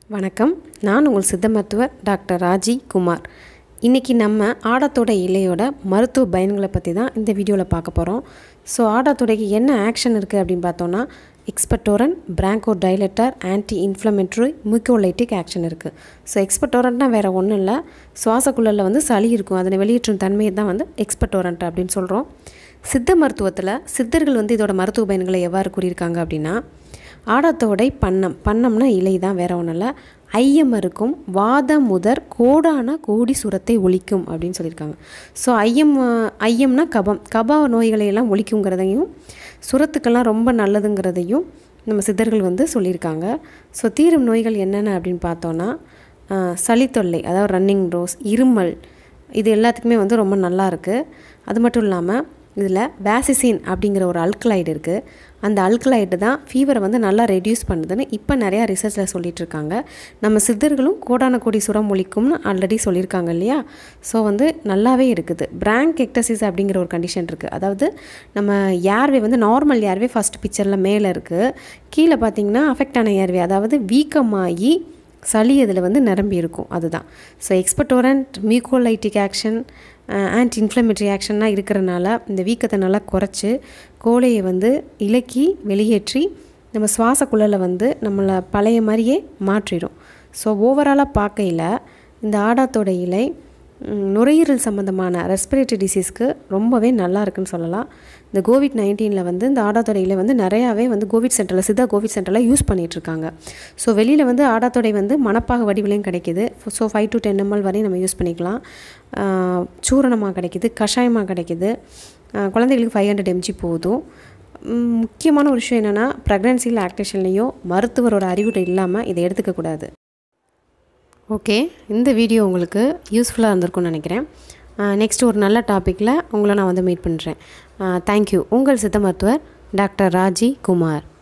வணக்கம் நான் உங்கள் சித்த மருத்துவர் டாக்டர் ராஜி குமார் இன்றைக்கி நம்ம ஆடத்தோட இலையோட மருத்துவ பயன்களை பற்றி தான் இந்த வீடியோவில் பார்க்க போகிறோம் ஸோ ஆடத்தோடைக்கு என்ன ஆக்ஷன் இருக்குது அப்படின்னு பார்த்தோன்னா expectorant bronchodilator anti inflammatory mucolytic action இருக்குது ஸோ எக்ஸ்பெக்டோரண்ட்னா வேறு ஒன்றும் இல்லை சுவாசக்குழலில் வந்து சளி இருக்கும் அதனை வெளியேற்றும் தன்மையை தான் வந்து எக்ஸ்பெக்டோரண்ட் அப்படின்னு சொல்கிறோம் சித்த மருத்துவத்தில் சித்தர்கள் வந்து இதோட மருத்துவ பயன்களை எவ்வாறு கூறியிருக்காங்க அப்படின்னா ஆடத்தோடை பண்ணம் பண்ணம்னா இலை தான் வேற ஒன்றும் இல்லை ஐயம் இருக்கும் வாதம் முதற் கோடான கோடி சுரத்தை ஒழிக்கும் அப்படின்னு சொல்லியிருக்காங்க ஸோ ஐயம் அஹ், ஐயம்னா கபம் கப நோய்களை எல்லாம் ஒழிக்குங்கிறதையும் சுரத்துக்கெல்லாம் ரொம்ப நல்லதுங்கிறதையும் நம்ம சித்தர்கள் வந்து சொல்லியிருக்காங்க ஸோ தீரும் நோய்கள் என்னென்ன அப்படின்னு பார்த்தோன்னா அஹ், சளி தொல்லை அதாவது ரன்னிங் ரோஸ் இருமல் இது எல்லாத்துக்குமே வந்து ரொம்ப நல்லா இருக்குது அது மட்டும் இல்லாமல் இதில் வேசிசின் அப்படிங்கிற ஒரு அல்கலைடு இருக்குது அந்த அல்கலைடு தான் ஃபீவரை வந்து நல்லா ரெடியூஸ் பண்ணுதுன்னு இப்போ நிறையா ரிசர்ச்சில் சொல்லிட்டு இருக்காங்க நம்ம சித்தர்களும் கோடான கோடி சுரம் ஒழிக்கும்னு ஆல்ரெடி சொல்லியிருக்காங்க இல்லையா ஸோ வந்து நல்லாவே இருக்குது பிராங்க் எக்டசிஸ் அப்படிங்கிற ஒரு கண்டிஷன் இருக்குது அதாவது நம்ம ஏர்வே வந்து நார்மல் ஏர்வே ஃபஸ்ட் பிக்சரில் மேலே இருக்குது கீழே பார்த்தீங்கன்னா அஃபெக்ட் ஆன ஏர்வே அதாவது வீக்கமாகி சளி அதில் வந்து நிரம்பி இருக்கும் அதுதான் so expectorant mucolytic action anti inflammatory ஆக்ஷன்லாம் இருக்கிறனால இந்த வீக்கத்தை நல்லா குறைச்சி கோழையை வந்து இலக்கி வெளியேற்றி நம்ம சுவாச குழலை வந்து நம்மளை பழைய மாதிரியே மாற்றிடும் ஸோ ஓவராலாக பார்க்கையில் இந்த ஆடாத்தோட இலை ம், நுரையீரல் சம்மந்தமான ரெஸ்பிரேட்டரி டிசீஸ்க்கு ரொம்பவே நல்லா இருக்குன்னு சொல்லலாம் இந்த கோவிட் நைன்டீனில் வந்து இந்த ஆடாத்தொடை இலை வந்து நிறையாவே வந்து கோவிட் சென்டரில் சித்தா கோவிட் சென்டரில் யூஸ் பண்ணிட்டு இருக்காங்க ஸோ வெளியில் வந்து ஆடாத்தொடை வந்து மணப்பாக வடிவிலையும் கிடைக்கிது so five to ten ml வரையும் நம்ம யூஸ் பண்ணிக்கலாம் ஆஹ், சூரணமாக கிடைக்கிது கஷாயமாக கிடைக்கிது ஆஹ், குழந்தைகளுக்கு ஃபைவ் ஹண்ட்ரட் எம்ஜி போதும் ம், முக்கியமான ஒரு விஷயம் என்னென்னா ப்ரெக்னன்சியில் ஆக்டேஷன்லேயோ மருத்துவரோட அறிவுரை இல்லாமல் இதை எடுத்துக்கக்கூடாது ஓகே இந்த வீடியோ உங்களுக்கு யூஸ்ஃபுல்லாக இருந்திருக்கும்னு நினைக்கிறேன் நெக்ஸ்ட் ஒரு நல்ல டாப்பிக்கில் உங்களை நான் வந்து மீட் பண்ணுறேன் தேங்க்யூ உங்கள் சித்த மருத்துவர் டாக்டர் ராஜி குமார்